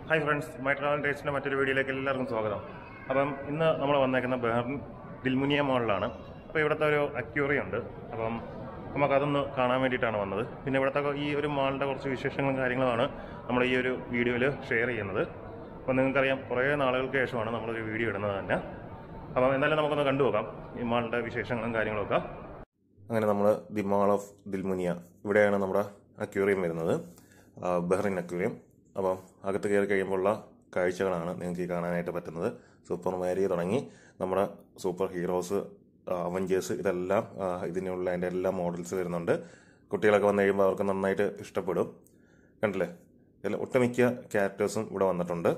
hi friends my travel ടേസ്റ്റിൻ്റെ മറ്റൊരു വീഡിയോയിലേക്ക് എല്ലാവർക്കും സ്വാഗതം അപ്പം ഇന്ന് നമ്മൾ വന്നേക്കുന്ന ബെഹ്റിൻ ദിൽമുനിയ മോളിലാണ് അപ്പോൾ ഇവിടുത്തെ ഒരു അക്യൂറിയം ഉണ്ട് അപ്പം നമുക്കതൊന്ന് കാണാൻ വേണ്ടിയിട്ടാണ് വന്നത് പിന്നെ ഇവിടുത്തെ ഈ ഒരു മാളിൻ്റെ കുറച്ച് വിശേഷങ്ങളും കാര്യങ്ങളുമാണ് നമ്മൾ ഈ ഒരു വീഡിയോയിൽ ഷെയർ ചെയ്യുന്നത് അപ്പോൾ നിങ്ങൾക്കറിയാം കുറേ നാളുകൾക്ക് ശേഷമാണ് നമ്മളൊരു വീഡിയോ ഇടുന്നത് തന്നെ അപ്പം എന്തായാലും നമുക്കൊന്ന് കണ്ടു നോക്കാം ഈ മാളിൻ്റെ വിശേഷങ്ങളും കാര്യങ്ങളൊക്കെ അങ്ങനെ നമ്മൾ ദി മാൾ ഓഫ് ദിൽമുനിയ ഇവിടെയാണ് നമ്മുടെ അക്യൂറിയം വരുന്നത് ആ, ബഹ്റിൻ അക്യൂറിയം അപ്പം അകത്ത് കയറി കഴിയുമ്പോഴുള്ള കാഴ്ചകളാണ് നിങ്ങൾക്ക് ഈ കാണാനായിട്ട് പറ്റുന്നത് സൂപ്പർ മാരി തുടങ്ങി നമ്മുടെ സൂപ്പർ ഹീറോസ് അവഞ്ചേഴ്സ് ഇതെല്ലാം ആ, ഇതിനുള്ള അതിൻ്റെ എല്ലാ മോഡൽസ് വരുന്നുണ്ട് കുട്ടികളൊക്കെ വന്നു കഴിയുമ്പോൾ അവർക്ക് നന്നായിട്ട് ഇഷ്ടപ്പെടും കണ്ടില്ലേ ഇതിൽ ഒട്ടുമിക്ക ക്യാരക്ടേഴ്സും ഇവിടെ വന്നിട്ടുണ്ട്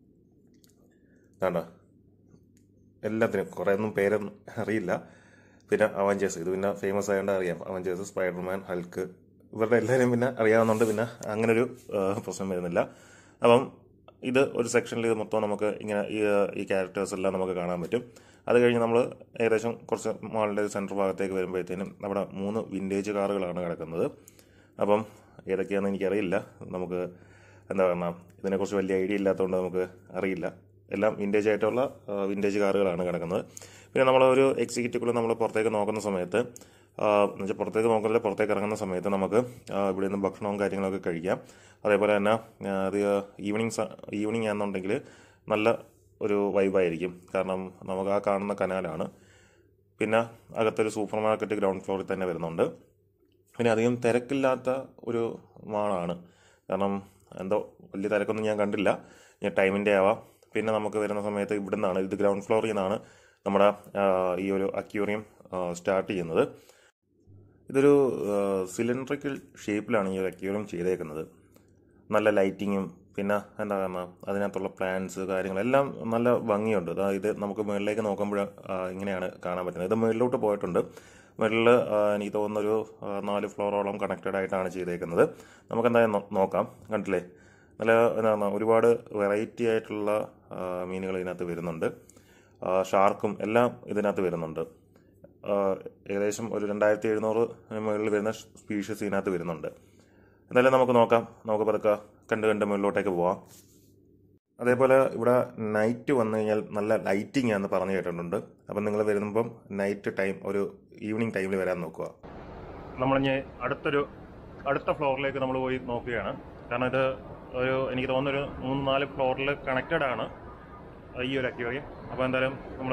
വേണ്ട എല്ലാത്തിനും കുറേ ഒന്നും പേരൊന്നും അറിയില്ല പിന്നെ അവഞ്ചേഴ്സ് ഇത് പിന്നെ ഫേമസ് ആയതുകൊണ്ട് അറിയാം അവഞ്ചേഴ്സ് സ്പൈഡർമാൻ ഹൾക്ക് ഇവരുടെ എല്ലാവരും പിന്നെ അറിയാവുന്നതുകൊണ്ട് പിന്നെ അങ്ങനെ ഒരു പ്രശ്നം വരുന്നില്ല അപ്പം ഇത് ഒരു സെക്ഷനിൽ ഇത് മൊത്തം നമുക്ക് ഇങ്ങനെ ഈ ഈ ക്യാരക്ടേഴ്സ് എല്ലാം നമുക്ക് കാണാൻ പറ്റും അത് കഴിഞ്ഞ് നമ്മൾ ഏകദേശം കുറച്ച് മാളിൻ്റെ സെൻറ്റർ ഭാഗത്തേക്ക് വരുമ്പോഴത്തേനും അവിടെ മൂന്ന് വിൻറ്റേജ് കാറുകളാണ് കിടക്കുന്നത് അപ്പം ഏതൊക്കെയാണെന്ന് എനിക്കറിയില്ല നമുക്ക് എന്താ പറയുക ഇതിനെക്കുറിച്ച് വലിയ ഐഡിയ ഇല്ലാത്തതുകൊണ്ട് നമുക്ക് അറിയില്ല എല്ലാം വിൻറ്റേജ് ആയിട്ടുള്ള വിൻറ്റേജ് കാറുകളാണ് കിടക്കുന്നത് പിന്നെ നമ്മൾ ഒരു എക്സിക്യൂട്ടീവിൽ നമ്മൾ പുറത്തേക്ക് നോക്കുന്ന സമയത്ത് എന്നുവെച്ചാൽ പുറത്തേക്ക് നോക്കുന്നില്ല പുറത്തേക്ക് ഇറങ്ങുന്ന സമയത്ത് നമുക്ക് ആ, ഇവിടെ നിന്ന് ഭക്ഷണവും കാര്യങ്ങളൊക്കെ കഴിക്കാം അതേപോലെ തന്നെ ആ, അത് ഈവനിങ് ഈവനിങ് ആണെന്നുണ്ടെങ്കിൽ നല്ല ഒരു വൈബായിരിക്കും കാരണം നമുക്ക് ആ കാണുന്ന കനാലാണ് പിന്നെ അകത്തൊരു സൂപ്പർ മാർക്കറ്റ് ഗ്രൗണ്ട് ഫ്ലോറിൽ തന്നെ വരുന്നുണ്ട് പിന്നെ അധികം തിരക്കില്ലാത്ത ഒരു മാളാണ് കാരണം എന്തോ വലിയ തിരക്കൊന്നും ഞാൻ കണ്ടില്ല ഞാൻ ടൈമിൻ്റെ ആവാം പിന്നെ നമുക്ക് വരുന്ന സമയത്ത് ഇവിടെ നിന്നാണ് ഇത് ഗ്രൗണ്ട് ഫ്ലോറിൽ നിന്നാണ് നമ്മുടെ ആ, ഈ ഒരു അക്യൂറിയം സ്റ്റാർട്ട് ചെയ്യുന്നത് ഇതൊരു സിലിണ്ടറിക്കൽ ഷേപ്പിലാണ് ഈ ഒരു അക്യൂറിയം ചെയ്തേക്കുന്നത് നല്ല ലൈറ്റിങ്ങും പിന്നെ എന്താ പറയുക അതിനകത്തുള്ള പ്ലാന്റ്സ് കാര്യങ്ങളെല്ലാം നല്ല ഭംഗിയുണ്ട് ദാ ഇത് നമുക്ക് മുകളിലേക്ക് നോക്കുമ്പോൾ ഇങ്ങനെയാണ് കാണാൻ പറ്റുന്നത് ഇത് മുകളിലോട്ട് പോയിട്ടുണ്ട് മുകളിൽ എനിക്ക് തോന്നുന്നൊരു ആ, നാല് ഫ്ലോറോളം കണക്റ്റഡ് ആയിട്ടാണ് ചെയ്തേക്കുന്നത് നമുക്ക് എന്തായാലും നോ- നോക്കാം കണ്ടില്ലേ നല്ല എന്താണ് ഒരുപാട് വെറൈറ്റി ആയിട്ടുള്ള ആ, മീനുകൾ ഇതിനകത്ത് വരുന്നുണ്ട് ആ, ഷാർക്കും എല്ലാം ഇതിനകത്ത് വരുന്നുണ്ട് ആ, ഏകദേശം ഒരു രണ്ടായിരത്തി എഴുന്നൂറ് മുകളിൽ വരുന്ന സ്പീഷീസ് ഇതിനകത്ത് വരുന്നുണ്ട് എന്തായാലും നമുക്ക് നോക്കാം നമുക്ക് പതുക്കെ കണ്ട് കണ്ട് മുകളിലോട്ടേക്ക് പോവാം അതേപോലെ ഇവിടെ നൈറ്റ് വന്നു കഴിഞ്ഞാൽ നല്ല ലൈറ്റിംഗ് ആണെന്ന് പറഞ്ഞു കേട്ടിട്ടുണ്ട് അപ്പം നിങ്ങൾ വരുമ്പം നൈറ്റ് ടൈം ഒരു ഈവനിങ് ടൈമിൽ വരാൻ നോക്കുക നമ്മളിഞ്ഞ് അടുത്തൊരു അടുത്ത ഫ്ലോറിലേക്ക് നമ്മൾ പോയി നോക്കുകയാണ് കാരണം ഇത് ഒരു എനിക്ക് തോന്നുന്ന ഒരു മൂന്ന് നാല് ഫ്ലോറിൽ കണക്റ്റഡ് ആണ് ഈ ഒരു അക്വേറിയം അപ്പോൾ എന്തായാലും നമ്മൾ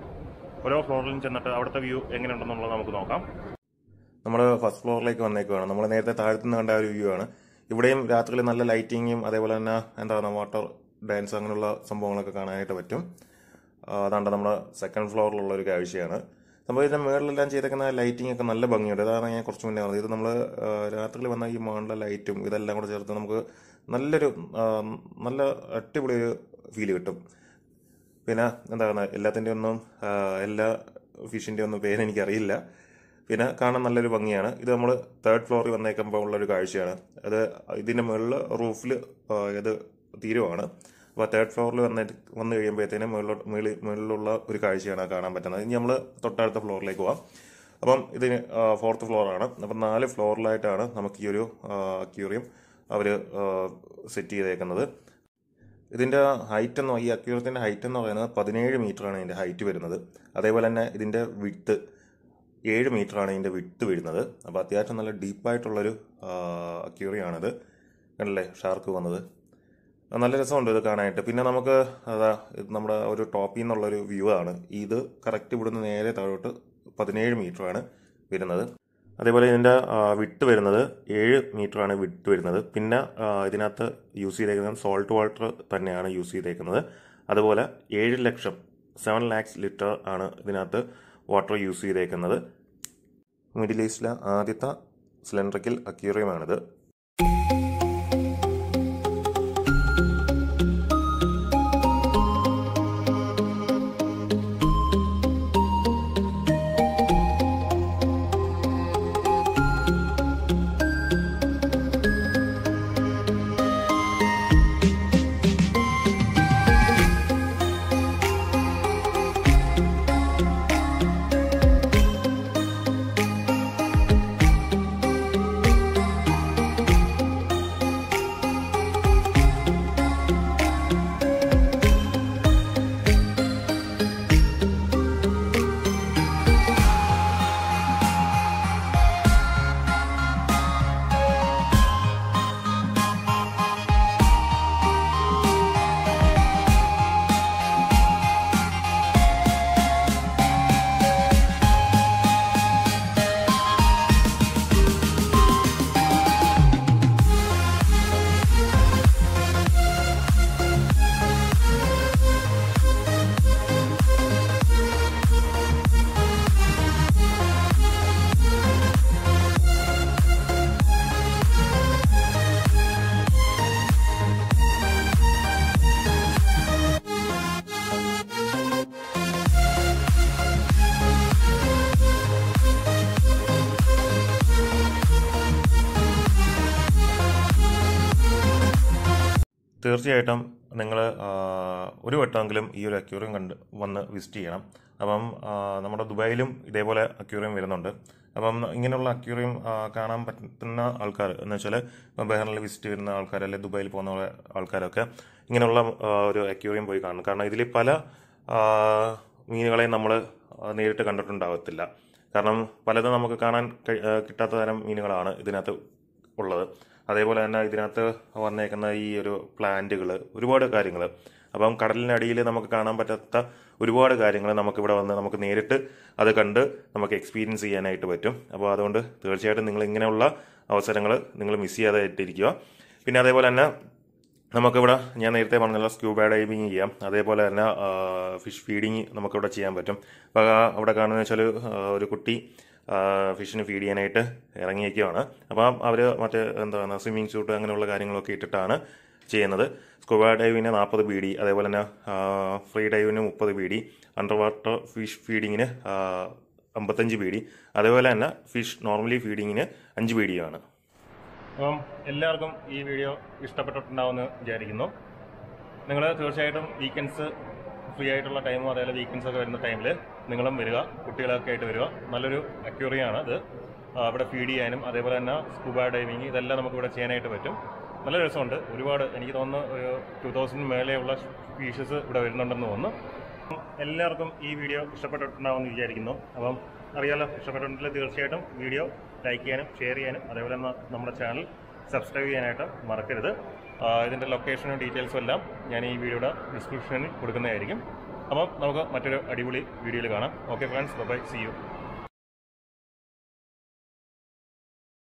ഓരോ ഫ്ലോറിലും ചെന്നിട്ട് അവിടുത്തെ വ്യൂ എങ്ങനെയുണ്ടെന്നുള്ളത് നമുക്ക് നോക്കാം നമ്മൾ ഫസ്റ്റ് ഫ്ലോറിലേക്ക് വന്നേക്കുവാണ് നമ്മൾ നേരത്തെ താഴത്തു നിന്ന് കണ്ട ഒരു വ്യൂ ആണ് ഇവിടെയും രാത്രിയിൽ നല്ല ലൈറ്റിങ്ങും അതേപോലെ തന്നെ എന്താ പറയുക വാട്ടർ ഡാൻസ് അങ്ങനെയുള്ള സംഭവങ്ങളൊക്കെ കാണാനായിട്ട് പറ്റും ആ, അതാണ്ട് നമ്മുടെ സെക്കൻഡ് ഫ്ലോറിലുള്ള ഒരു കാഴ്ചയാണ് സംഭവം ഇതിന്റെ മുകളിലെല്ലാം ചെയ്തേക്കുന്ന ലൈറ്റിംഗ് ഒക്കെ നല്ല ഭംഗിയുണ്ട് ഇതാണ് ഞാൻ കുറച്ച് മുന്നേ പറഞ്ഞത് ഇത് നമ്മൾ രാത്രിയിൽ വന്ന ഈ മുകളിലെ ലൈറ്റും ഇതെല്ലാം കൂടെ ചേർത്ത് നമുക്ക് നല്ലൊരു ആ, നല്ല അടിപൊളി ഒരു ഫീല് കിട്ടും പിന്നെ എന്താ പറയുക എല്ലാത്തിൻ്റെ ഒന്നും ആ, എല്ലാ ഫിഷിൻ്റെ ഒന്നും പേര് എനിക്കറിയില്ല പിന്നെ കാണാൻ നല്ലൊരു ഭംഗിയാണ് ഇത് നമ്മൾ തേർഡ് ഫ്ലോറിൽ വന്നേക്കുമ്പോൾ ഉള്ളൊരു കാഴ്ചയാണ് അത് ഇതിൻ്റെ മുകളിൽ റൂഫിൽ ഇത് തീരുവാണ് അപ്പോൾ തേർഡ് ഫ്ലോറിൽ വന്ന് വന്നു കഴിയുമ്പോഴത്തേനും മുകളിലോട്ട് മുകളിൽ മുകളിലുള്ള ഒരു കാഴ്ചയാണ് കാണാൻ പറ്റുന്നത് ഇനി നമ്മൾ തൊട്ടടുത്ത ഫ്ലോറിലേക്ക് പോവാം അപ്പം ഇതിന് ഫോർത്ത് ഫ്ലോറാണ് അപ്പം നാല് ഫ്ലോറിലായിട്ടാണ് നമുക്ക് ഈ ഒരു അക്യൂറിയം അവർ സെറ്റ് ചെയ്തേക്കുന്നത് ഇതിൻ്റെ ഹൈറ്റ് എന്ന് ഈ അക്യൂറത്തിൻ്റെ ഹൈറ്റ് എന്ന് പറയുന്നത് പതിനേഴ് മീറ്ററാണ് ഇതിൻ്റെ ഹൈറ്റ് വരുന്നത് അതേപോലെ തന്നെ ഇതിൻ്റെ വിട്ട് ഏഴ് മീറ്ററാണ് ഇതിൻ്റെ വിട്ട് വരുന്നത് അപ്പോൾ അത്യാവശ്യം നല്ല ഡീപ്പായിട്ടുള്ളൊരു അക്യൂറിയാണിത് കണ്ടല്ലേ ഷാർക്ക് വന്നത് ആ, നല്ല രസമുണ്ട് ഇത് കാണാനായിട്ട് പിന്നെ നമുക്ക് അതാ ഇത് നമ്മുടെ ഒരു ടോപ്പിൽ നിന്നുള്ളൊരു വ്യൂ ആണ് ഇത് കറക്റ്റ് ഇവിടുന്ന് നേരെ താഴോട്ട് പതിനേഴ് മീറ്ററാണ് വരുന്നത് അതേപോലെ ഇതിൻ്റെ ആ, വിട്ട് വരുന്നത് ഏഴ് മീറ്ററാണ് വിട്ട് വരുന്നത് പിന്നെ ആ, ഇതിനകത്ത് യൂസ് ചെയ്തേക്കുന്നത് സോൾട്ട് വാട്ടർ തന്നെയാണ് യൂസ് ചെയ്തേക്കുന്നത് അതുപോലെ ഏഴ് ലക്ഷം സെവൻ ലാക്സ് ലിറ്റർ ആണ് ഇതിനകത്ത് വാട്ടർ യൂസ് ചെയ്തേക്കുന്നത് മിഡിൽ ഈസ്റ്റിലെ ആദ്യത്തെ സിലിണ്ടറിക്കൽ അക്യൂറിയമാണിത് തീർച്ചയായിട്ടും നിങ്ങൾ ഒരു വട്ടമെങ്കിലും ഈ ഒരു അക്യൂറിയം കണ്ട് വന്ന് വിസിറ്റ് ചെയ്യണം അപ്പം ആ, നമ്മുടെ ദുബായിലും ഇതേപോലെ അക്യൂറിയം വരുന്നുണ്ട് അപ്പം ഇങ്ങനെയുള്ള അക്യൂറിയം ആ, കാണാൻ പറ്റുന്ന ആൾക്കാർ എന്ന് വെച്ചാൽ ബഹ്റിനിൽ വിസിറ്റ് വരുന്ന ആൾക്കാർ അല്ലെങ്കിൽ ദുബായിൽ പോകുന്ന ആൾക്കാരൊക്കെ ഇങ്ങനെയുള്ള ആ, ഒരു അക്യൂറിയം പോയി കാണണം കാരണം ഇതിൽ പല ആ, മീനുകളെയും നമ്മൾ നേരിട്ട് കണ്ടിട്ടുണ്ടാകത്തില്ല കാരണം പലതും നമുക്ക് കാണാൻ കഴി- ആ, കിട്ടാത്ത തരം മീനുകളാണ് ഇതിനകത്ത് ഉള്ളത് അതേപോലെ തന്നെ ഇതിനകത്ത് വന്നേക്കുന്ന ഈ ഒരു പ്ലാന്റുകൾ ഒരുപാട് കാര്യങ്ങൾ അപ്പം കടലിനടിയിൽ നമുക്ക് കാണാൻ പറ്റാത്ത ഒരുപാട് കാര്യങ്ങൾ നമുക്കിവിടെ വന്ന് നമുക്ക് നേരിട്ട് അത് കണ്ട് നമുക്ക് എക്സ്പീരിയൻസ് ചെയ്യാനായിട്ട് പറ്റും അപ്പോൾ അതുകൊണ്ട് തീർച്ചയായിട്ടും നിങ്ങൾ ഇങ്ങനെയുള്ള അവസരങ്ങൾ നിങ്ങൾ മിസ് ചെയ്യാതായിട്ടിരിക്കുക പിന്നെ അതേപോലെ തന്നെ നമുക്കിവിടെ ഞാൻ നേരത്തെ പറഞ്ഞല്ലോ സ്ക്യൂബ ഡൈവിങ് ചെയ്യാം അതേപോലെ തന്നെ ഫിഷ് ഫീഡിങ് നമുക്കിവിടെ ചെയ്യാൻ പറ്റും അപ്പോൾ ആ അവിടെ കാണുന്നത് വെച്ചാൽ ഒരു കുട്ടി ഫിഷിന് ഫീഡ് ചെയ്യാനായിട്ട് ഇറങ്ങിയേക്കുവാണ് അപ്പോൾ അവർ മറ്റേ എന്താണ് സ്വിമ്മിങ് സൂട്ട് അങ്ങനെയുള്ള കാര്യങ്ങളൊക്കെ ഇട്ടിട്ടാണ് ചെയ്യുന്നത് സ്കൂബ ഡൈവിന് നാൽപ്പത് ബി ഡി അതേപോലെ തന്നെ ഫ്രീ ഡൈവിന് മുപ്പത് B D under water fish ഫീഡിങ്ങിന് അമ്പത്തഞ്ച് ബി ഡി അതേപോലെ തന്നെ ഫിഷ് നോർമലി ഫീഡിങ്ങിന് അഞ്ച് ബി ഡിയാണ് അപ്പം എല്ലാവർക്കും ഈ വീഡിയോ ഇഷ്ടപ്പെട്ടിട്ടുണ്ടാവുമെന്ന് വിചാരിക്കുന്നു നിങ്ങൾ തീർച്ചയായിട്ടും വീക്കെൻഡ്സ് ഫ്രീ ആയിട്ടുള്ള ടൈമും അതേപോലെ വീക്കെൻഡ്സ് ഒക്കെ വരുന്ന ടൈമിൽ നിങ്ങളും വരിക കുട്ടികളൊക്കെ ആയിട്ട് വരിക നല്ലൊരു അക്യൂറിയാണ് ഇത് ആ, ഇവിടെ ഫീഡ് ചെയ്യാനും അതേപോലെ തന്നെ സ്കൂബ ഡൈവിങ് ഇതെല്ലാം നമുക്ക് ഇവിടെ ചെയ്യാനായിട്ട് പറ്റും നല്ല രസമുണ്ട് ഒരുപാട് എനിക്ക് തോന്നുന്നു ഒരു ടു തൗസൻഡ് മേലെയുള്ള സ്പീഷീസ് ഇവിടെ വരുന്നുണ്ടെന്ന് തോന്നുന്നു അപ്പം എല്ലാവർക്കും ഈ വീഡിയോ ഇഷ്ടപ്പെട്ടിട്ടുണ്ടാവുമെന്ന് വിചാരിക്കുന്നു അപ്പം അറിയാലോ ഇഷ്ടപ്പെട്ടിട്ടുണ്ടെങ്കിൽ തീർച്ചയായിട്ടും വീഡിയോ ലൈക്ക് ചെയ്യാനും ഷെയർ ചെയ്യാനും അതേപോലെ തന്നെ നമ്മുടെ ചാനൽ സബ്സ്ക്രൈബ് ചെയ്യാനായിട്ട് മറക്കരുത് ആ, ഇതിൻ്റെ ലൊക്കേഷനും ഡീറ്റെയിൽസും എല്ലാം ഞാൻ ഈ വീഡിയോയുടെ ഡിസ്ക്രിപ്ഷനിൽ കൊടുക്കുന്നതായിരിക്കും അപ്പം നമുക്ക് മറ്റൊരു അടിപൊളി വീഡിയോയിൽ കാണാം okay friends bye see U